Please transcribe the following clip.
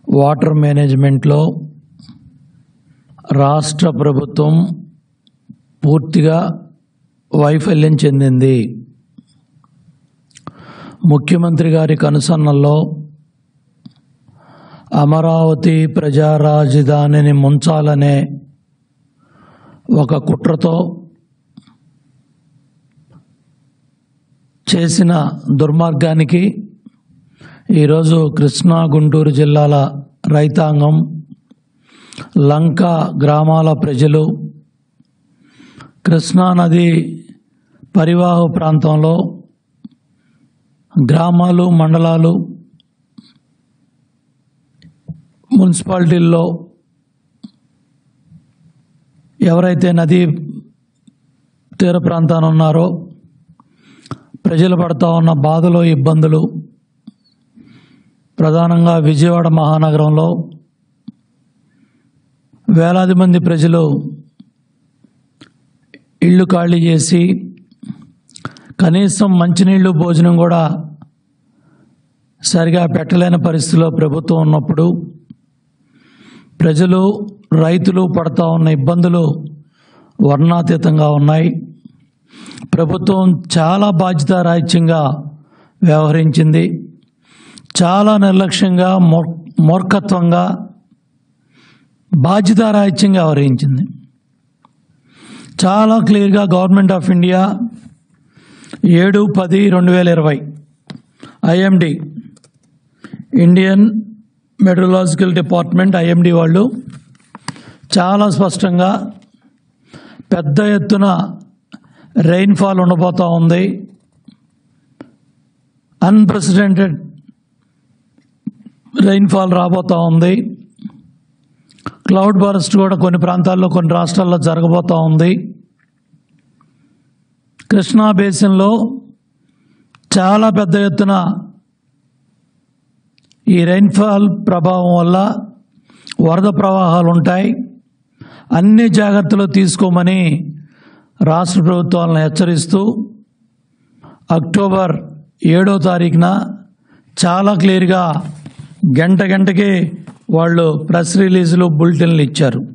water మేనేజ్మెంట్లో రాష్ట్ర ప్రభుత్వం పూర్తిగా వైఫల్యం చెందింది ముఖ్యమంత్రి గారి కనుసన్నల్లో అమరావతి ప్రజా రాజధానిని ముంచాలనే ఒక కుట్రతో చేసిన దుర్మార్గానికి ఈరోజు కృష్ణా గుంటూరు జిల్లాల రైతాంగం లంక గ్రామాల ప్రజలు కృష్ణానది పరివాహ ప్రాంతంలో గ్రామాలు మండలాలు మున్సిపాలిటీల్లో ఎవరైతే నదీ తీర ప్రాంతాన ఉన్నారో ప్రజలు పడతా ఉన్న బాధలు ఇబ్బందులు ప్రధానంగా విజయవాడ మహానగరంలో వేలాది మంది ప్రజలు ఇళ్ళు ఖాళీ చేసి కనీసం మంచినీళ్ళు భోజనం కూడా సరిగా పెట్టలేని పరిస్థితిలో ప్రభుత్వం ఉన్నప్పుడు ప్రజలు రైతులు పడతా ఉన్న ఇబ్బందులు వర్ణాతీతంగా ఉన్నాయి ప్రభుత్వం చాలా బాధ్యతారాహిత్యంగా వ్యవహరించింది చాలా నిర్లక్ష్యంగా మూర్ మూర్ఖత్వంగా బాధ్యతారాహిత్యంగా వ్యవహరించింది చాలా క్లియర్గా గవర్నమెంట్ ఆఫ్ ఇండియా ఏడు పది రెండు వేల ఇరవై IMD Indian meteorological department IMD వాళ్ళు చాలా స్పష్టంగా పెద్ద ఎత్తున రెయిన్ఫాల్ ఉండబోతూ ఉంది అన్ప్రెసిడెంటెడ్ రెయిన్ఫాల్ రాబోతూ ఉంది క్లౌడ్ బరస్ట్ కూడా కొన్ని ప్రాంతాల్లో కొన్ని రాష్ట్రాల్లో జరగబోతూ ఉంది కృష్ణా బేసిన్లో చాలా పెద్ద ఎత్తున ఈ రెయిన్ఫాల్ ప్రభావం వల్ల వరద ప్రవాహాలు ఉంటాయి అన్ని జాగ్రత్తలు తీసుకోమని రాష్ట్ర ప్రభుత్వాలను హెచ్చరిస్తూ అక్టోబర్ ఏడో తారీఖున చాలా క్లియర్గా గంట గంటకి వాళ్ళు ప్రెస్ రిలీజులు బులెటిన్లు ఇచ్చారు